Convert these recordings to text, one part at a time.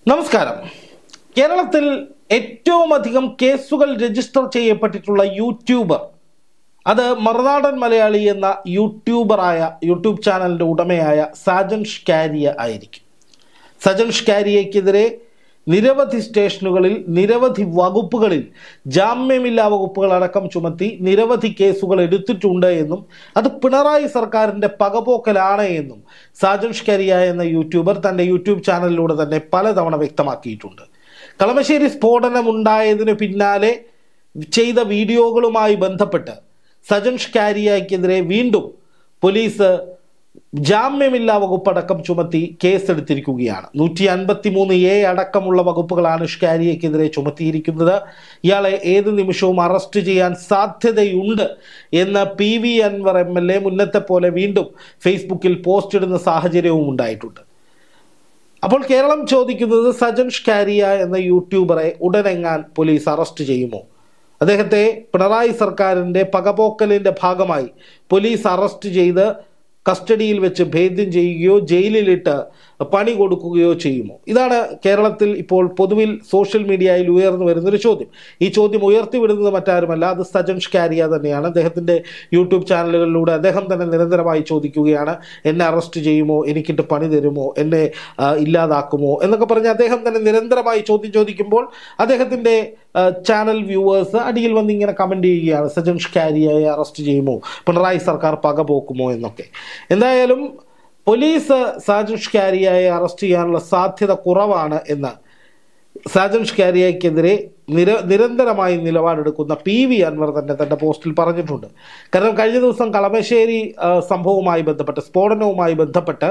നമസ്കാരം കേരളത്തിൽ ഏറ്റവും അധികം കേസുകൾ രജിസ്റ്റർ ചെയ്യപ്പെട്ടിട്ടുള്ള യൂട്യൂബർ അത് മറുനാടൻ മലയാളി എന്ന യൂട്യൂബറായ യൂട്യൂബ് ചാനലിൻ്റെ ഉടമയായ സാജൻ ഷ്കാരിയ ആയിരിക്കും സജൻ ഷ്കാരിയയ്ക്കെതിരെ നിരവധി സ്റ്റേഷനുകളിൽ നിരവധി വകുപ്പുകളിൽ ജാമ്യമില്ലാ വകുപ്പുകളടക്കം ചുമത്തി നിരവധി കേസുകൾ എടുത്തിട്ടുണ്ട് എന്നും അത് പിണറായി സർക്കാരിൻ്റെ പകപോക്കലാണ് എന്നും സാജൻ ഷ്കരിയ എന്ന യൂട്യൂബർ തൻ്റെ യൂട്യൂബ് ചാനലിലൂടെ തന്നെ പലതവണ വ്യക്തമാക്കിയിട്ടുണ്ട് കളമശ്ശേരി സ്ഫോടനം ഉണ്ടായതിനു പിന്നാലെ ചെയ്ത വീഡിയോകളുമായി ബന്ധപ്പെട്ട് സജൻ ഷ്കാരിയയ്ക്കെതിരെ വീണ്ടും പോലീസ് ജാമ്യമില്ലാ വകുപ്പടക്കം ചുമത്തി കേസെടുത്തിരിക്കുകയാണ് നൂറ്റി അൻപത്തി മൂന്ന് എ അടക്കമുള്ള വകുപ്പുകളാണ് ഷ്കാരിയയ്ക്കെതിരെ ചുമത്തിയിരിക്കുന്നത് ഇയാളെ ഏത് നിമിഷവും അറസ്റ്റ് ചെയ്യാൻ സാധ്യതയുണ്ട് എന്ന് P V Anvar M L A മുന്നത്തെ പോലെ വീണ്ടും ഫേസ്ബുക്കിൽ പോസ്റ്റ് ഇടുന്ന സാഹചര്യവും ഉണ്ടായിട്ടുണ്ട് അപ്പോൾ കേരളം ചോദിക്കുന്നത് സജൻ ഷ്കാരിയ എന്ന യൂട്യൂബറെ ഉടനെങ്ങാൻ പോലീസ് അറസ്റ്റ് ചെയ്യുമോ അദ്ദേഹത്തെ പിണറായി സർക്കാരിൻ്റെ പകപോക്കലിൻ്റെ ഭാഗമായി പോലീസ് അറസ്റ്റ് ചെയ്ത് കസ്റ്റഡിയിൽ വെച്ച് ഭേദ്യം ചെയ്യുകയോ ജയിലിലിട്ട് പണി കൊടുക്കുകയോ ചെയ്യുമോ ഇതാണ് കേരളത്തിൽ ഇപ്പോൾ പൊതുവിൽ സോഷ്യൽ മീഡിയയിൽ ഉയർന്നു വരുന്നൊരു ചോദ്യം ഈ ചോദ്യം ഉയർത്തിവിടുന്നത് മറ്റാരുമല്ല അത് സജൻ ഷ്കാരിയ തന്നെയാണ് അദ്ദേഹത്തിൻ്റെ യൂട്യൂബ് ചാനലുകളിലൂടെ അദ്ദേഹം തന്നെ നിരന്തരമായി ചോദിക്കുകയാണ് എന്നെ അറസ്റ്റ് ചെയ്യുമോ എനിക്കിട്ട് പണി തരുമോ എന്നെ ആ, ഇല്ലാതാക്കുമോ എന്നൊക്കെ പറഞ്ഞ് അദ്ദേഹം തന്നെ നിരന്തരമായി ചോദ്യം ചോദിക്കുമ്പോൾ അദ്ദേഹത്തിൻ്റെ ചാനൽ വ്യൂവേഴ്സ് അടിയിൽ വന്ന് ഇങ്ങനെ കമൻറ്റ് ചെയ്യുകയാണ് സജൻ ഷ്കാരിയയെ അറസ്റ്റ് ചെയ്യുമോ പിണറായി സർക്കാർ പക പോക്കുമോ എന്നൊക്കെ എന്തായാലും പോലീസ് സാജൻ ഷ്കാരിയയെ അറസ്റ്റ് ചെയ്യാനുള്ള സാധ്യത കുറവാണ് എന്ന് സാജൻ ഷ്കാരിയയ്ക്കെതിരെ നിര നിരന്തരമായി നിലപാടെടുക്കുന്ന പി വി അൻവർ തന്നെ തൻ്റെ പോസ്റ്റിൽ പറഞ്ഞിട്ടുണ്ട് കാരണം കഴിഞ്ഞ ദിവസം കളമശ്ശേരി ആ, സംഭവവുമായി ബന്ധപ്പെട്ട് സ്ഫോടനവുമായി ബന്ധപ്പെട്ട്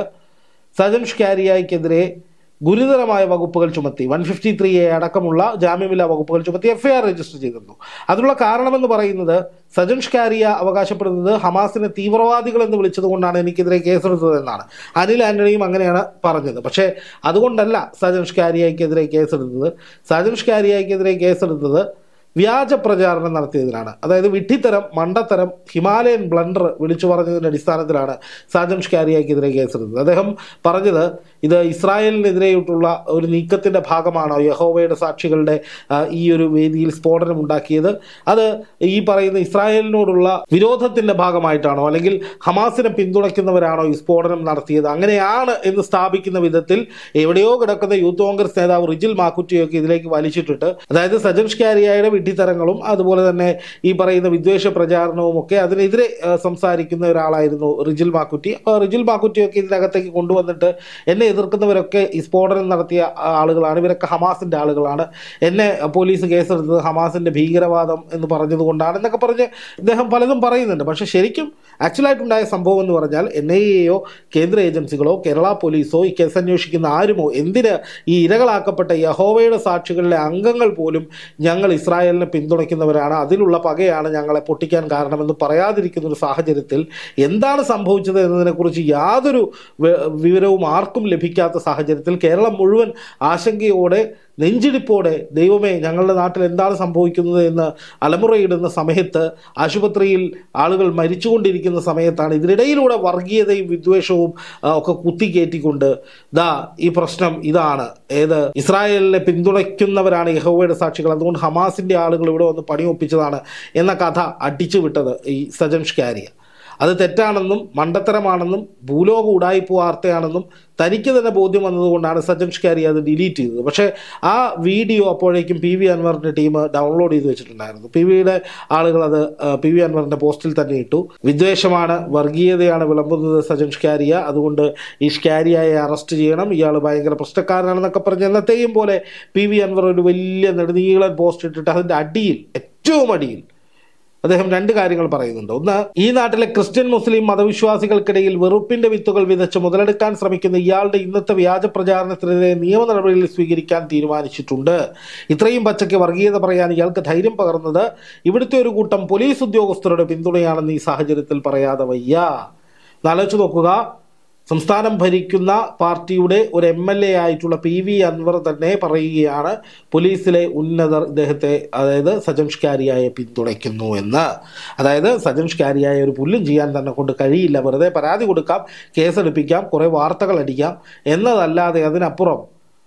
സജൻ ഷ്കാരിയയ്ക്കെതിരെ ഗുരുതരമായ വകുപ്പുകൾ ചുമത്തി വൺ ഫിഫ്റ്റി ത്രീ എ അടക്കമുള്ള ജാമ്യമില്ലാ വകുപ്പുകൾ ചുമത്തി എഫ്ഐആർ രജിസ്റ്റർ ചെയ്തിരുന്നു അതിനുള്ള കാരണമെന്ന് പറയുന്നത് സജൻ ഷ്കാരിയ അവകാശപ്പെടുന്നത് ഹമാസിനെ തീവ്രവാദികൾ എന്ന് വിളിച്ചതുകൊണ്ടാണ് എനിക്കെതിരെ കേസെടുത്തത് എന്നാണ് അനിൽ ആന്റണിയും അങ്ങനെയാണ് പറഞ്ഞത് പക്ഷേ അതുകൊണ്ടല്ല സജൻ ഷ്കാരിയയ്ക്കെതിരെ കേസെടുത്തത് സജൻ ഷ്കാരിയയ്ക്കെതിരെ കേസെടുത്തത് വ്യാജ പ്രചാരണം നടത്തിയതിനാണ് അതായത് വിഡ്ഢിത്തരം മണ്ടത്തരം ഹിമാലയൻ ബ്ലണ്ടർ വിളിച്ചു പറഞ്ഞതിൻ്റെ അടിസ്ഥാനത്തിലാണ് സാജൻ ഷ്കാരിയയ്ക്കെതിരെ കേസെടുത്തത് അദ്ദേഹം പറഞ്ഞത് ഇത് ഇസ്രായേലിനെതിരെയിട്ടുള്ള ഒരു നീക്കത്തിൻ്റെ ഭാഗമാണോ യഹോവയുടെ സാക്ഷികളുടെ ആ, ഈ ഒരു വേദിയിൽ സ്ഫോടനം ഉണ്ടാക്കിയത് അത് ഈ പറയുന്ന ഇസ്രായേലിനോടുള്ള വിരോധത്തിൻ്റെ ഭാഗമായിട്ടാണോ അല്ലെങ്കിൽ ഹമാസിനെ പിന്തുണയ്ക്കുന്നവരാണോ ഈ സ്ഫോടനം നടത്തിയത് അങ്ങനെയാണ് എന്ന് സ്ഥാപിക്കുന്ന വിധത്തിൽ എവിടെയോ കിടക്കുന്ന യൂത്ത് കോൺഗ്രസ് നേതാവ് റിജിൽ മാക്കുറ്റിയൊക്കെ ഇതിലേക്ക് വലിച്ചിട്ടിട്ട് അതായത് സജൻ ഷ്കാരിയായുടെ വിഡ്ഢിത്തരങ്ങളും അതുപോലെ തന്നെ ഈ പറയുന്ന വിദ്വേഷ പ്രചാരണവും ഒക്കെ അതിനെതിരെ ആ, സംസാരിക്കുന്ന ഒരാളായിരുന്നു റിജിൽ മാക്കുറ്റി അപ്പോൾ റിജിൽ മാക്കുറ്റിയൊക്കെ ഇതിനകത്തേക്ക് കൊണ്ടുവന്നിട്ട് എന്നെ എതിർക്കുന്നവരൊക്കെ ഈ സ്ഫോടനം നടത്തിയ ആളുകളാണ് ഇവരൊക്കെ ഹമാസിൻ്റെ ആളുകളാണ് എന്നെ പോലീസ് കേസെടുത്തത് ഹമാസിൻ്റെ ഭീകരവാദം എന്ന് പറഞ്ഞതുകൊണ്ടാണ് എന്നൊക്കെ പറഞ്ഞ് ഇദ്ദേഹം പലതും പറയുന്നുണ്ട് പക്ഷേ ശരിക്കും ആക്ച്വലായിട്ടുണ്ടായ സംഭവം എന്ന് പറഞ്ഞാൽ എൻ ഐ എയോ കേന്ദ്ര ഏജൻസികളോ കേരള പോലീസോ ഈ കേസ് അന്വേഷിക്കുന്ന ആരുമോ എന്തിന് ഈ ഇരകളാക്കപ്പെട്ട യഹോവയുടെ സാക്ഷികളിലെ അംഗങ്ങൾ പോലും ഞങ്ങൾ ഇസ്രായേലിനെ പിന്തുണയ്ക്കുന്നവരാണ് അതിലുള്ള പകയാണ് ഞങ്ങളെ പൊട്ടിക്കാൻ കാരണമെന്ന് പറയാതിരിക്കുന്ന ഒരു സാഹചര്യത്തിൽ എന്താണ് സംഭവിച്ചത് എന്നതിനെക്കുറിച്ച് യാതൊരു വ- വിവരവും ആർക്കും ലഭിക്കാത്ത സാഹചര്യത്തിൽ കേരളം മുഴുവൻ ആശങ്കയോടെ നെഞ്ചിടിപ്പോടെ ദൈവമേ ഞങ്ങളുടെ നാട്ടിൽ എന്താണ് സംഭവിക്കുന്നത് എന്ന് അലമുറയിടുന്ന സമയത്ത് ആശുപത്രിയിൽ ആളുകൾ മരിച്ചുകൊണ്ടിരിക്കുന്ന സമയത്താണ് ഇതിനിടയിലൂടെ വർഗീയതയും വിദ്വേഷവും ആ, ഒക്കെ കുത്തിക്കയറ്റിക്കൊണ്ട് ദാ ഈ പ്രശ്നം ഇതാണ് ഏത് ഇസ്രായേലിനെ പിന്തുണയ്ക്കുന്നവരാണ് യഹോവയുടെ സാക്ഷികൾ അതുകൊണ്ട് ഹമാസിൻ്റെ ആളുകൾ ഇവിടെ വന്ന് പണിയൊപ്പിച്ചതാണ് എന്ന കഥ അടിച്ചു വിട്ടത് ഈ സജൻ ഷ്കാരിയ അത് തെറ്റാണെന്നും മണ്ടത്തരമാണെന്നും ഭൂലോക ഉടായ്പ വാർത്തയാണെന്നും തനിക്ക് തന്നെ ബോധ്യം വന്നതുകൊണ്ടാണ് സജൻ ഷ്കാരി അത് ഡിലീറ്റ് ചെയ്തത് പക്ഷേ ആ വീഡിയോ അപ്പോഴേക്കും പി വി അൻവറിൻ്റെ ടീം ഡൗൺലോഡ് ചെയ്ത് വെച്ചിട്ടുണ്ടായിരുന്നു പി വിയുടെ ആളുകൾ അത് പി വി അൻവറിൻ്റെ പോസ്റ്റിൽ തന്നെ ഇട്ടു വിദ്വേഷമാണ് വർഗീയതയാണ് വിളമ്പുന്നത് സജൻ ഷ്കാരിയ അതുകൊണ്ട് ഈ ഷ്കാരിയയെ അറസ്റ്റ് ചെയ്യണം ഇയാൾ ഭയങ്കര പ്രശ്നക്കാരനാണെന്നൊക്കെ പറഞ്ഞ് എന്നത്തെയും പോലെ പി വി അൻവർ ഒരു വലിയ നെടുനീളൻ പോസ്റ്റ് ഇട്ടിട്ട് അതിൻ്റെ അടിയിൽ ഏറ്റവും അടിയിൽ അദ്ദേഹം രണ്ട് കാര്യങ്ങൾ പറയുന്നുണ്ട് ഒന്ന് ഈ നാട്ടിലെ ക്രിസ്ത്യൻ മുസ്ലിം മതവിശ്വാസികൾക്കിടയിൽ വെറുപ്പിന്റെ വിത്തുകൾ വിതച്ച് മുതലെടുക്കാൻ ശ്രമിക്കുന്ന ഇയാളുടെ ഇന്നത്തെ വ്യാജ പ്രചാരണത്തിനെതിരെ നിയമ നടപടികൾ സ്വീകരിക്കാൻ തീരുമാനിച്ചിട്ടുണ്ട് ഇത്രയും പച്ചയ്ക്ക് വർഗീയത പറയാൻ ഇയാൾക്ക് ധൈര്യം പകർന്നത് ഇവിടുത്തെ ഒരു കൂട്ടം പോലീസ് ഉദ്യോഗസ്ഥരുടെ പിന്തുണയാണെന്ന് ഈ സാഹചര്യത്തിൽ പറയാതെ വയ്യ എന്നാലോചിച്ച് നോക്കുക സംസ്ഥാനം ഭരിക്കുന്ന പാർട്ടിയുടെ ഒരു എം എൽ എ ആയിട്ടുള്ള പി വി അൻവർ തന്നെ പറയുകയാണ് പോലീസിലെ ഉന്നതർ ഇദ്ദേഹത്തെ അതായത് സജൻ ഷ്കാരിയായെ പിന്തുണയ്ക്കുന്നു എന്ന് അതായത് സജൻ ഷ്കാരിയായ ഒരു പുല്ലും ചെയ്യാൻ തന്നെ കൊണ്ട് കഴിയില്ല വെറുതെ പരാതി കൊടുക്കാം കേസെടുപ്പിക്കാം കുറേ വാർത്തകൾ അടിക്കാം എന്നതല്ലാതെ അതിനപ്പുറം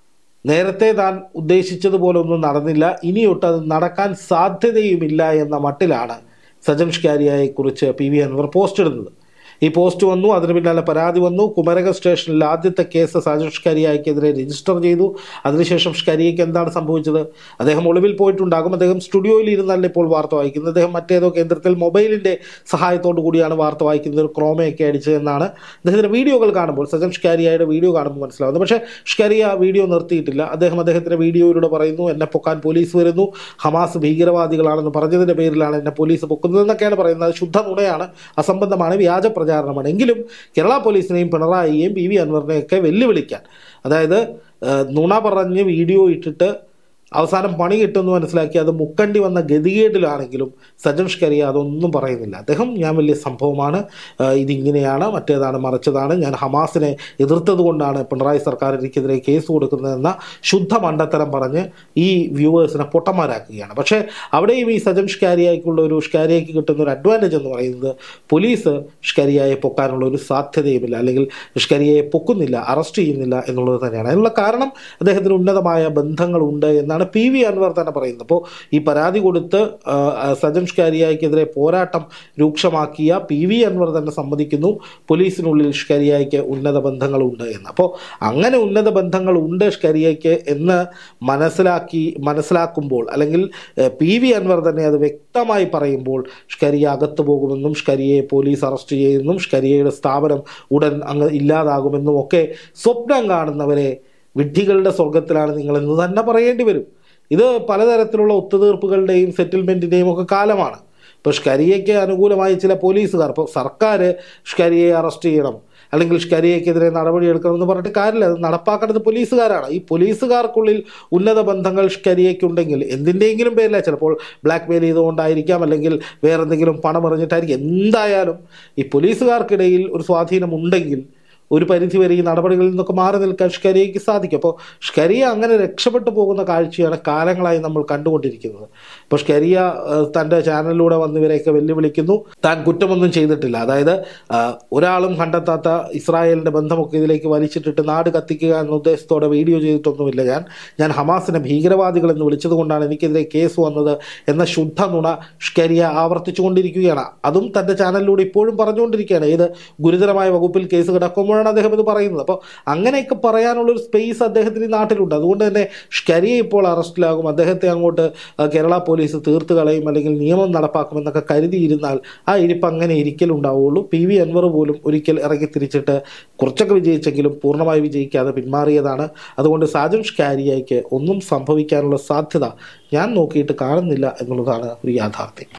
നേരത്തെ താൻ ഉദ്ദേശിച്ചതുപോലെ ഒന്നും നടന്നില്ല ഇനിയൊട്ട് അത് നടക്കാൻ സാധ്യതയുമില്ല എന്ന മട്ടിലാണ് സജൻ ഷ്കാരിയായെ കുറിച്ച് പി വി അൻവർ പോസ്റ്റ് ഇടുന്നത് ഈ പോസ്റ്റ് വന്നു അതിന് പിന്നാലെ പരാതി വന്നു കുമരക സ്റ്റേഷനിൽ ആദ്യത്തെ കേസ് സാജൻ ഷ്കരിയക്കെതിരെ രജിസ്റ്റർ ചെയ്തു അതിനുശേഷം ഷ്കരിയയ്ക്ക് എന്താണ് സംഭവിച്ചത് അദ്ദേഹം ഒളിവിൽ പോയിട്ടുണ്ടാകും അദ്ദേഹം സ്റ്റുഡിയോയിൽ ഇരുന്നല്ല ഇപ്പോൾ വാർത്ത വായിക്കുന്നത് അദ്ദേഹം മറ്റേതോ കേന്ദ്രത്തിൽ മൊബൈലിൻ്റെ സഹായത്തോടു കൂടിയാണ് വാർത്ത വായിക്കുന്നത് ഒരു ക്രോമയൊക്കെ അടിച്ച് എന്നാണ് അദ്ദേഹത്തിൻ്റെ വീഡിയോകൾ കാണുമ്പോൾ സജൻ ഷ്കാരിയയുടെ വീഡിയോ കാണുമ്പോൾ മനസ്സിലാവുന്നത് പക്ഷേ ഷ്കരിയ വീഡിയോ നിർത്തിയിട്ടില്ല അദ്ദേഹം അദ്ദേഹത്തിൻ്റെ വീഡിയോയിലൂടെ പറയുന്നു എന്നെ പൊക്കാൻ പോലീസ് വരുന്നു ഹമാസ് ഭീകരവാദികളാണെന്ന് പറഞ്ഞതിൻ്റെ പേരിലാണ് എന്നെ പോലീസ് പൊക്കുന്നതെന്നൊക്കെയാണ് പറയുന്നത് അത് ശുദ്ധ നുണയാണ് അസംബന്ധമാണ് വ്യാജ പ്രചാരണമാണ് എങ്കിലും കേരള പോലീസിനെയും പിണറായിയെയും പി വി അൻവറിനെയൊക്കെ വെല്ലുവിളിക്കാൻ അതായത് ഏഹ്, നുണ പറഞ്ഞ് വീഡിയോ ഇട്ടിട്ട് അവസാനം പണി കിട്ടുമെന്ന് മനസ്സിലാക്കി അത് മുക്കണ്ടി വന്ന ഗതികേടിലാണെങ്കിലും സജൻ ഷ്കരിയ അതൊന്നും പറയുന്നില്ല അദ്ദേഹം ഞാൻ വലിയ സംഭവമാണ് ഏഹ്, ഇതിങ്ങനെയാണ് മറ്റേതാണ് മറിച്ചതാണ് ഞാൻ ഹമാസിനെ എതിർത്തത് കൊണ്ടാണ് പിണറായി സർക്കാർ എനിക്കെതിരെ കേസ് കൊടുക്കുന്നതെന്ന ശുദ്ധ മണ്ടത്തരം പറഞ്ഞ് ഈ വ്യൂവേഴ്സിനെ പൊട്ടന്മാരാക്കുകയാണ് പക്ഷേ അവിടെയും ഈ സജൻ ഷ്കാരിയയ്ക്കുള്ള ഒരു ഷ്കാരിയയ്ക്ക് കിട്ടുന്ന ഒരു അഡ്വാൻറ്റേജ് എന്ന് പറയുന്നത് പോലീസ് ഷ്കരിയയെ പൊക്കാനുള്ള ഒരു സാധ്യതയുമില്ല അല്ലെങ്കിൽ ഷ്കരിയയെ പൊക്കുന്നില്ല അറസ്റ്റ് ചെയ്യുന്നില്ല എന്നുള്ളത് തന്നെയാണ് അതിനുള്ള കാരണം അദ്ദേഹത്തിന് ഉന്നതമായ ബന്ധങ്ങളുണ്ട് എന്നാണ് പി വി അൻവർ തന്നെ പറയുന്നത് അപ്പോൾ ഈ പരാതി കൊടുത്ത് ആ, ആ, സജൻ ഷ്കാരിയയ്ക്കെതിരെ പോരാട്ടം രൂക്ഷമാക്കിയ പി വി അൻവർ തന്നെ സമ്മതിക്കുന്നു പോലീസിനുള്ളിൽ ഷ്കരിയയ്ക്ക് ഉന്നത ബന്ധങ്ങളുണ്ട് എന്ന് അപ്പോൾ അങ്ങനെ ഉന്നത ബന്ധങ്ങളുണ്ട് ഷ്കരിയയ്ക്ക് എന്ന് മനസ്സിലാക്കി മനസ്സിലാക്കുമ്പോൾ അല്ലെങ്കിൽ ഏഹ്, പി വി അൻവർ തന്നെ അത് വ്യക്തമായി പറയുമ്പോൾ ഷ്കരിയ അകത്തു പോകുമെന്നും ഷ്കരിയയെ പോലീസ് അറസ്റ്റ് ചെയ്യുമെന്നും ഷ്കരിയയുടെ സ്ഥാപനം ഉടൻ അങ്ങ് ഇല്ലാതാകുമെന്നും ഒക്കെ സ്വപ്നം കാണുന്നവരെ വിഡ്ഢികളുടെ സ്വർഗത്തിലാണ് നിങ്ങളെന്ന് തന്നെ പറയേണ്ടി വരും ഇത് പലതരത്തിലുള്ള ഒത്തുതീർപ്പുകളുടെയും സെറ്റിൽമെൻറ്റിൻ്റെയും ഒക്കെ കാലമാണ് ഇപ്പോൾ ഷ്കരിയയ്ക്ക് അനുകൂലമായി ചില പോലീസുകാർ ഇപ്പോൾ സർക്കാർ ഷ്കരിയയെ അറസ്റ്റ് ചെയ്യണം അല്ലെങ്കിൽ ഷ്കരിയയ്ക്കെതിരെ നടപടിയെടുക്കണമെന്ന് പറഞ്ഞിട്ട് കാര്യമില്ല അത് നടപ്പാക്കേണ്ടത് പോലീസുകാരാണ് ഈ പോലീസുകാർക്കുള്ളിൽ ഉന്നത ബന്ധങ്ങൾ ഷ്കരിയയ്ക്കുണ്ടെങ്കിൽ എന്തിൻ്റെയെങ്കിലും പേരില്ല ചിലപ്പോൾ ബ്ലാക്ക് മെയിൽ ചെയ്തുകൊണ്ടായിരിക്കാം അല്ലെങ്കിൽ വേറെ എന്തെങ്കിലും പണം എറിഞ്ഞിട്ടായിരിക്കും എന്തായാലും ഈ പോലീസുകാർക്കിടയിൽ ഒരു സ്വാധീനമുണ്ടെങ്കിൽ ഒരു പരിധി വരെ ഈ നടപടികളിൽ നിന്നൊക്കെ മാറി നിൽക്കാൻ ഷ്കരിയയ്ക്ക് സാധിക്കും അപ്പോൾ ഷ്കരിയ അങ്ങനെ രക്ഷപ്പെട്ടു പോകുന്ന കാഴ്ചയാണ് കാലങ്ങളായി നമ്മൾ കണ്ടുകൊണ്ടിരിക്കുന്നത് ഇപ്പോൾ ഷ്കരിയ ഏഹ്, തൻ്റെ ചാനലിലൂടെ വന്ന് ഇവരെയൊക്കെ വെല്ലുവിളിക്കുന്നു താൻ കുറ്റമൊന്നും ചെയ്തിട്ടില്ല അതായത് ആ, ഒരാളും കണ്ടെത്താത്ത ഇസ്രായേലിൻ്റെ ബന്ധമൊക്കെ ഇതിലേക്ക് വലിച്ചിട്ടിട്ട് നാട് കത്തിക്കുക എന്ന ഉദ്ദേശത്തോടെ വീഡിയോ ചെയ്തിട്ടൊന്നുമില്ല ഞാൻ ഞാൻ ഹമാസിനെ ഭീകരവാദികൾ എന്ന് വിളിച്ചത് കൊണ്ടാണ് എനിക്കെതിരെ കേസ് വന്നത് എന്ന ശുദ്ധ നുണ ഷ്കരിയ ആവർത്തിച്ചുകൊണ്ടിരിക്കുകയാണ് അതും തൻ്റെ ചാനലിലൂടെ ഇപ്പോഴും പറഞ്ഞുകൊണ്ടിരിക്കുകയാണ് ഏത് ഗുരുതരമായ വകുപ്പിൽ കേസ് കിടക്കുമ്പോഴാണ് അദ്ദേഹം ഇത് പറയുന്നത് അപ്പോൾ അങ്ങനെയൊക്കെ പറയാനുള്ളൊരു സ്പേസ് അദ്ദേഹത്തിന് ഈ നാട്ടിലുണ്ട് അതുകൊണ്ട് തന്നെ ഷ്കരിയ ഇപ്പോൾ അറസ്റ്റിലാകും അദ്ദേഹത്തെ അങ്ങോട്ട് ആ, കേരള പോലീസ് തീർത്ത് കളയും അല്ലെങ്കിൽ നിയമം നടപ്പാക്കുമെന്നൊക്കെ കരുതിയിരുന്നാൽ ആ ഇരിപ്പ് അങ്ങനെ ഇരിക്കലുണ്ടാവുള്ളൂ പി വി അൻവർ പോലും ഒരിക്കൽ ഇറങ്ങി തിരിച്ചിട്ട് കുറച്ചൊക്കെ വിജയിച്ചെങ്കിലും പൂർണ്ണമായി വിജയിക്കാതെ പിന്മാറിയതാണ് അതുകൊണ്ട് സാജൻ ഷ്കാരിയയ്ക്ക് ഒന്നും സംഭവിക്കാനുള്ള സാധ്യത ഞാൻ നോക്കിയിട്ട് കാണുന്നില്ല എന്നുള്ളതാണ് ഒരു യാഥാർത്ഥ്യം